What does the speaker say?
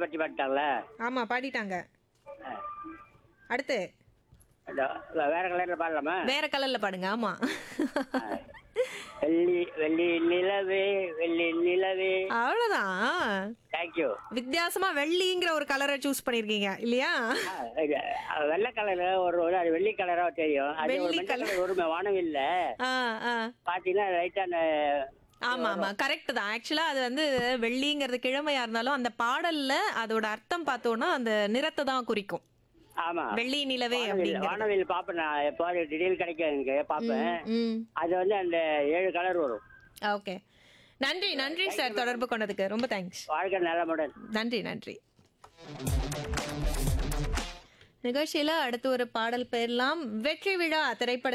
பற்றி பாட்டாங்கல்ல ஆமா பாடிட்டாங்க அடுத்து வேற கலர்ல பாடலாமா வேற கலர்ல பாடுங்க ஆமா வெள்ளி வெள்ளி நிலவே வெள்ளி நிலவே அவ்வளவுதான் தேங்க்யூ வித்தியாசமா வெள்ளிங்கிற ஒரு கலரை சூஸ் பண்ணிருக்கீங்க இல்லையா வெள்ளை கலர் ஒரு ஒரு அது வெள்ளி கலரா தெரியும் அது ஒரு வெள்ளி மென்டல் கலர் ஒரு வானவில்ல ஆ ஆ பாத்தீங்கன்னா ரைட்டா அந்த ஆமா ஆமா கரெக்ட் தான் ஆக்சுவலா அது வந்து வெள்ளிங்கிறது கிழமையா இருந்தாலும் அந்த பாடல்ல அதோட அர்த்தம் பார்த்தோம்னா அந்த நிறத்தை தான் குறிக்கும் ஆமா வெள்ளி நிலவே வானவில் அப்படிங்கிறது வானவில் பாப்பேன் நான் எப்போது திடீர் கிடைக்கும் எனக்கு பாப்பேன் ம் அது வந்து அந்த ஏழு கலர் வரும் ஓகே நன்றி நன்றி சார் தொடர்பு கொண்டதுக்கு ரொம்ப தேங்க்ஸ் வாழ்க்கை நலமுடன் நன்றி நன்றி நிகழ்ச்சியில அடுத்து ஒரு பாடல் பெயர்லாம் வெற்றி விழா திரைப்பட